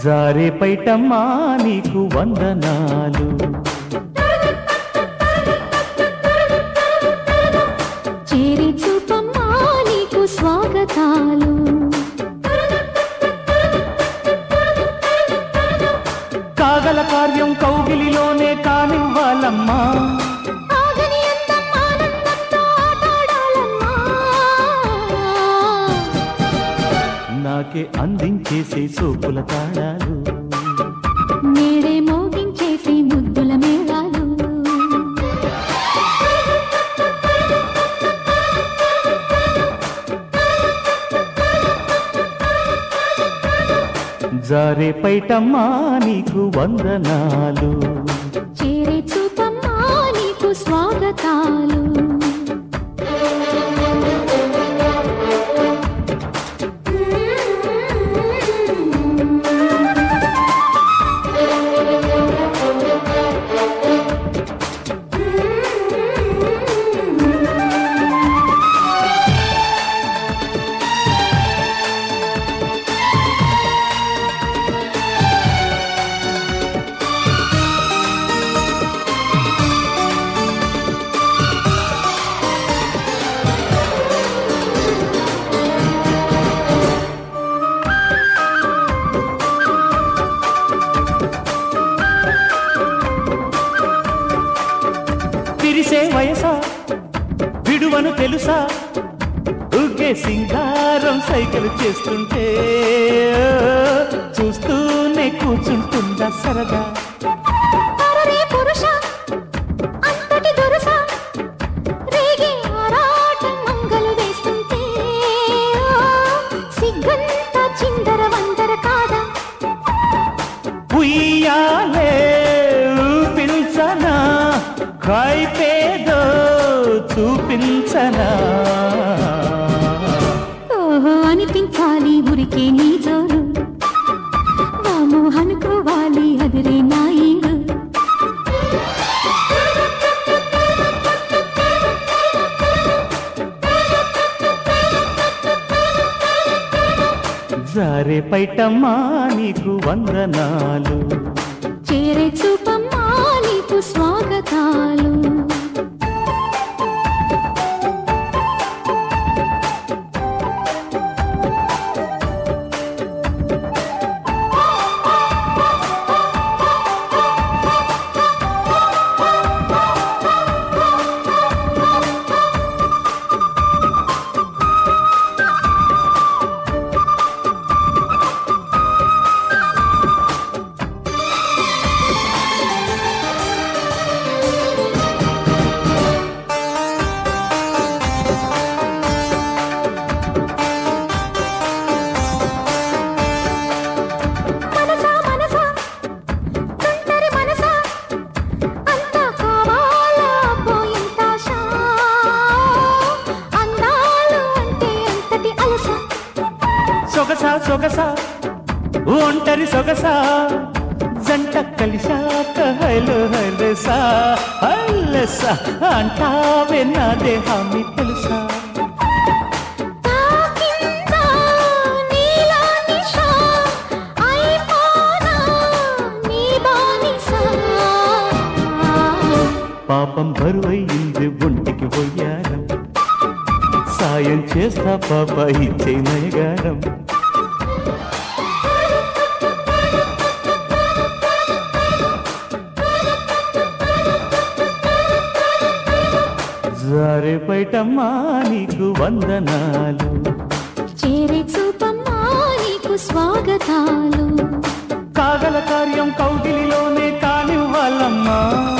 జారే పైటమ్మా నీకు వందనాలు చేరి చూపమ్మా నీకు స్వాగతాలు కాగల కార్యం కౌగిలిలోనే కానివ్వాలమ్మా ఆగని అందం ఆనందంతో ఆటాడాలమ్మా నాకే అందించేసే సోపుల తాళాలు నేడే మోగించేసి ముద్దుల మేళాలు జారే పైటమ్మా నీకు వందనాలు చేరే చూపమ్మా నీకు స్వాగతాలు తిరిసే వయసా విడువను తెలుసా ఊగే సింగారం సైకిల్ చేస్తుంటే చూస్తూనే కూర్చుంటుందా సరదా అరరే పురుష అంతటి దొరస రేగే ఆరాటం మంగలు వేస్తుంటే సిగ్గంత చిందర వందర కాదా ఉయ్యాలే ఊపించనా కైపేదో చూపించనా ఓహో అనిపించాలి ఉరికే నీ జోరు వాము అనుకోవాలి అదిరే నా ఈడు జారే పైటమ్మా నీకు వందనాలు చేరే చూపమ్మా నీకు స్వాగతాలు మనసా మనసా తుంటరి మనసా అంతా కావాలా పోయింత ఆశ అందాలు అంటే అంతటి అలస సొగసా సొగసా ఒంటరి సొగసా జంట కలిశాక హైలు హైలసా హైలసా అంటావే నా దేహాన్ని తెలుసా తాకిందా నీలా నిషా అయిపోనా నీ బానిసా పాపం బరువయ్యింది ఒంటికి పోయారం సాయం చేస్తా పాప ఇచ్చే నయగారం జారే పైటమ్మా నీకు వందనాలు చేరే చూపమ్మా నీకు స్వాగతాలు కాగల కార్యం కౌగిలిలోనే కానివ్వాలమ్మా